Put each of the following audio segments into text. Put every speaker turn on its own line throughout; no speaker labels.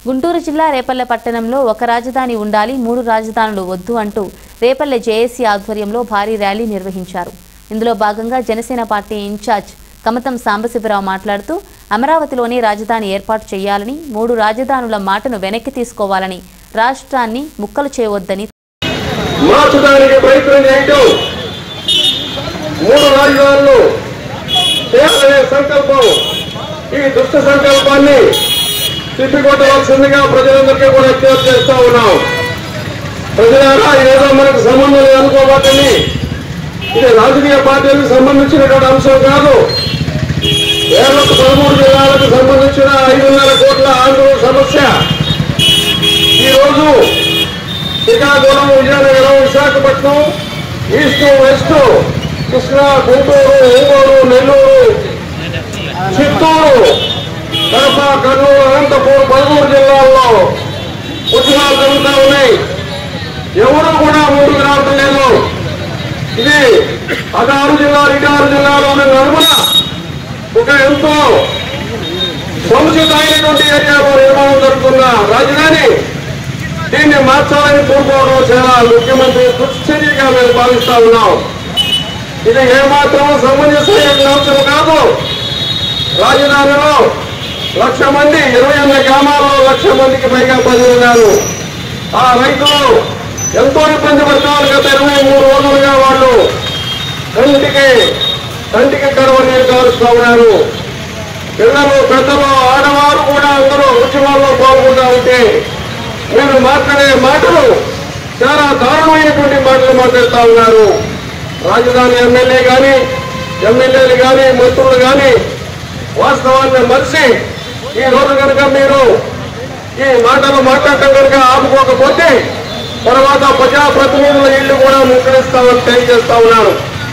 గుంటూరు జిల్లా రేపల్లె పట్టణంలో ఒక రాజధాని ఉండాలి మూడు రాజధానులు వద్దు అంటూ రేపల్లె జేఏసీ ఆధ్వర్యంలో భారీ ర్యాలీ నిర్వహించారు ఇందులో భాగంగా జనసేన పార్టీ ఇన్ఛార్జ్ కమతం సాంబశివరావు మాట్లాడుతూ అమరావతిలోనే రాజధాని ఏర్పాటు చేయాలని మూడు రాజధానుల మాటను వెనక్కి తీసుకోవాలని రాష్ట్రాన్ని ముక్కలు చేయవద్దని
మార్చడానికి ప్రయత్నం చేయటం మూడు రాజధానులు చేయాలనే సంకల్పం ఈ దుష్ట సంకల్పాన్ని తిప్పికొట్టవలసిందిగా ప్రజలందరికీ కూడా విజ్ఞప్తి చేస్తా ఉన్నాం ప్రజలారా ఏదో మనకు సంబంధం లేదు అనుకోబాటని ఇది రాజకీయ పార్టీలకు సంబంధించినటువంటి అంశం కాదు కేరళకు పదమూడు జిల్లాలకు సంబంధించిన ఐదున్నర కోట్ల ఆంధ్ర సమస్య ఈ రోజు శ్రీకాకుళం విజయనగరం విశాఖపట్నం ఈస్ట్ వెస్ట్ కృష్ణా గుంటూరు ఒంగోలు నెల్లూరు చిత్తూరు కడప కర్నూలు అనంతపూర్ పదమూడు జిల్లాల్లో ఉద్యమాలు జరుగుతూ ఉన్నాయి ఎవరు కూడా ముందుకు రావటం లేదు ఇది అదారు జిల్లా ఇటారు జిల్లాలోని నడుమున ఒక ఎంతో సముచితమైనటువంటి ఏరియాలో నిర్మాణం జరుగుతున్న రాజధాని దీన్ని మార్చాలని కోరుకోవడం చాలా ముఖ్యమంత్రి దుశ్చర్యగా మేము భావిస్తా ఉన్నాం ఇది ఏమాత్రం సమంజసమైన అంశం కాదు రాజధానిలో లక్ష మంది ఇరవై ఎనిమిది గ్రామాల్లో లక్ష మందికి పైగా ప్రజలు ఉన్నారు ఆ రైతులు ఎంతో ఇబ్బంది పడుతున్నారు గత ఇరవై మూడు రోజులుగా వాళ్ళు కంటికి కంటికి కడవ నీరు కాలుస్తూ ఉన్నారు పిల్లలు పెద్దలు ఆడవారు కూడా అందరూ ఉద్యమాల్లో పాల్గొంటా ఉంటే మీరు మాట్లాడే మాటలు చాలా దారుణమైనటువంటి మాటలు మాట్లాడుతూ ఉన్నారు రాజధాని ఎమ్మెల్యే కానీ ఎమ్మెల్యేలు కానీ మంత్రులు కానీ వాస్తవాన్ని మరిచి ఈ రోజు కనుక మీరు ఈ మాటలు మాట్లాడటం కనుక ఆపుకోకపోతే తర్వాత ప్రజాప్రతినిధుల ఇల్లు కూడా ముక్కడిస్తామని తెలియజేస్తా ఉన్నారు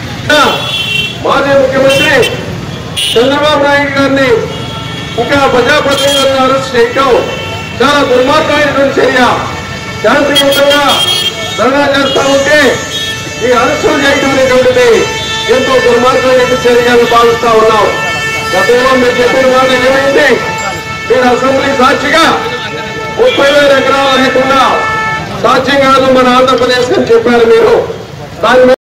మాజీ ముఖ్యమంత్రి చంద్రబాబు నాయుడు గారిని ఇంకా ప్రజాప్రతినిధులను అరెస్ట్ చేయటం చాలా దుర్మార్గమైనటువంటి చర్య శాంతియుతంగా ధర్నా చేస్తా ఉంటే ఈ అరెస్టులు చేయటం అనేటువంటిది ఎంతో దుర్మార్గమైనటువంటి చర్యగా భావిస్తా ఉన్నాం గతంలో మీరు చెప్పిన మాట ఏమైంది మీరు అసెంబ్లీ సాక్షిగా ముప్పై వేల ఎకరాలు లేకుండా సాధ్యం కాదు మన ఆంధ్రప్రదేశ్ అని చెప్పారు మీరు దాని మీద